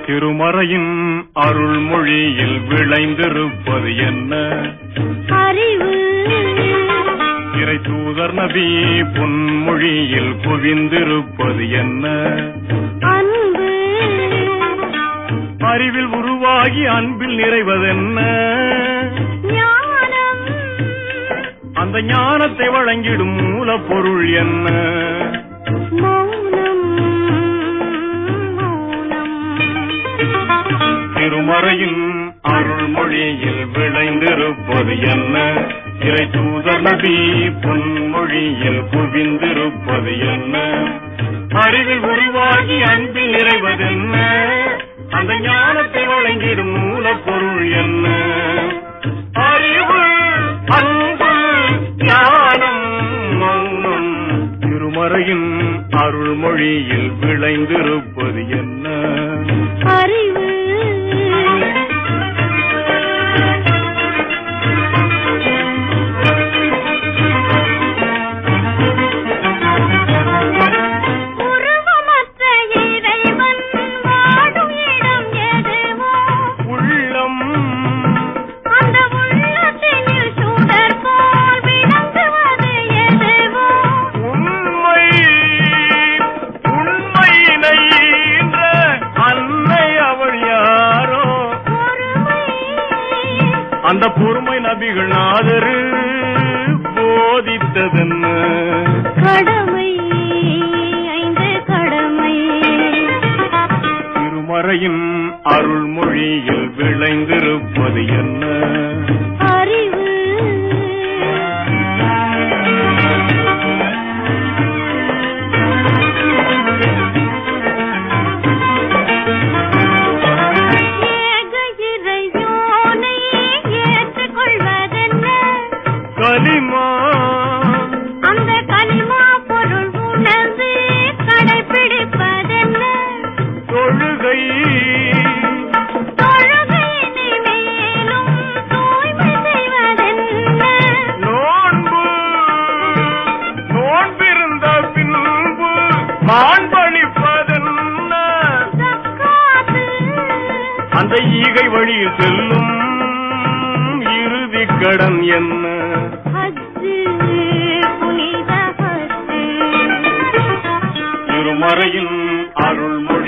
திருமறையின் அருள்மொழியில் விளைந்திருப்பது என்ன அறிவு இறை தூதர் நபி பொன்மொழியில் குவிந்திருப்பது என்ன அன்பு அறிவில் உருவாகி அன்பில் நிறைவதென்ன ஞானம் அந்த ஞானத்தை வழங்கிடும் மூலப்பொருள் என்ன மௌனம் மௌனம் திருமறையின் அருள்மொழியில் விளைந்திருப்பது என்ன இறை தூதர் நபி பொன்மொழியில் குவிந்திருப்பது என்ன அறிவில் உருவாகி அன்பில் நிறைவதென்ன அந்த ஞானத்தை வழங்கிடும் மூலப்பொருள் என்ன அறிவு அன்பு ஞானம் மௌனம் திருமறையின் அருள்மொழியில் விளைந்திருப்பது என்ன அறிவு உருவமற்ற இறைவன் வாடும் இடம் எதுவோ உள்ளம் அந்த உள்ளத்தினில் சுடர் போல் விளங்குவது எதுவோ உண்மை உண்மையினை ஈன்ற அன்னை அவள் யாரோ பொறுமை அந்த பொறுமை நபிகள் நாதரு போதித்ததென்ன கடமை ஐந்து கடமை திருமறையின் அருள்மொழியில் விளைந்திருப்பது என்ன அறிவு ஏக இறையோனை ஏற்றுக்கொள்வதென்ன கலிமா அந்த களிமா பொருள் உணர்ந்து கடைபிடிப்பதென்ன தொழுகை தொழுகையினை மேலும் தூய்மை செய்வதென்ன நோன்பு நோன்பிருந்த பின்பு மாண்பளிப்பதென்ன சக்காத்து அந்த ஈகை வழியில் செல்லும் இறுதி கடன் என்ன ஹஜ்ஜு புனித ஹஜ்ஜு திருமறையின் அருள்மொழி